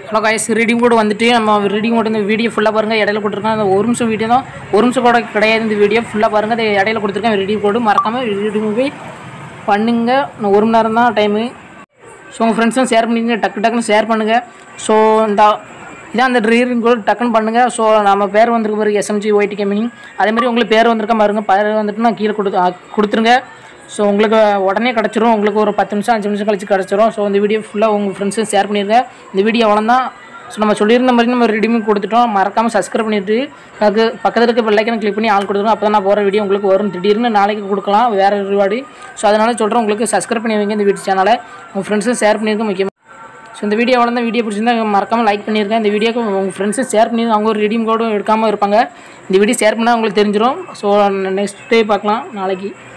hello guys reading கோடு வந்துட்டு நம்ம reading கோடு இந்த வீடியோ ஃபுல்லாக பாருங்கள் இடையில கொடுத்துருக்கேன் அந்த ஒரு நிமிஷம் வீடியோ தான் ஒரு நிமிஷம் கூட கிடையாது இந்த வீடியோ ஃபுல்லாக பாருங்கள் அது இடையில கொடுத்துருக்கேன் ரீடிங் கோடு மறக்காமல் ரீடிங் போய் பண்ணுங்க இன்னும் ஒரு மணி நேரம் தான் டைமு ஸோ உங்கள் ஃப்ரெண்ட்ஸும் ஷேர் பண்ணிங்க டக்கு டக்குன்னு ஷேர் பண்ணுங்கள் ஸோ இந்த இதான் அந்த ரீடிங் கோடு டக்குன்னு பண்ணுங்கள் ஸோ நம்ம பேர் வந்திருக்கு பாருங்க எஸ்எம்ஜி ஒய்டி கம்பெனி அதே மாதிரி உங்களுக்கு பேர் வந்திருக்க பாருங்க பேர் வந்துட்டு நான் கீழே கொடு ஆ, கொடுத்துருங்க ஸோ உங்களுக்கு உடனே கிடச்சிரும் உங்களுக்கு ஒரு பத்து நிமிஷம் அஞ்சு நிமிஷம் கழிச்சு கிடச்சிரும் ஸோ இந்த வீடியோ ஃபுல்லாக உங்கள் ஃப்ரெண்ட்ஸும் ஷேர் பண்ணிடுங்க இந்த வீடியோ அவ்வளோதான் ஸோ நம்ம சொல்லியிருந்த மாதிரி நம்ம ரெடிமேட் கொடுத்துட்டோம் மறக்காமல் சப்ஸ்கிரைப் பண்ணிட்டு அதுக்கு பக்கத்தில் இருக்க பெல்லைக்கனை கிளிக் பண்ணி ஆள் கொடுத்துருங்க அப்போ தான் நான் போகிற வீடியோ உங்களுக்கு வரும் திடீர்னு நாளைக்கு கொடுக்கலாம் வேறு ரிவார்டு ஸோ அதனால சொல்கிறேன் உங்களுக்கு சப்ஸ்கிரைப் பண்ணி வைங்க இந்த வீடியோ சேனலை உங்கள் ஃப்ரெண்ட்ஸும் ஷேர் பண்ணியிருக்க முக்கியமாக ஸோ இந்த வீடியோ அவ்வளோ வீடியோ பிடிச்சிருந்தா மறக்காமல் லைக் பண்ணியிருக்கேன் இந்த வீடியோக்கு உங்கள் ஃப்ரெண்ட்ஸும் ஷேர் பண்ணி அவங்க ஒரு ரெடியும் கோடும் எடுக்காமல் இருப்பாங்க இந்த வீடியோ ஷேர் பண்ணால் உங்களுக்கு தெரிஞ்சிடும் ஸோ நெக்ஸ்ட் டே பார்க்கலாம் நாளைக்கு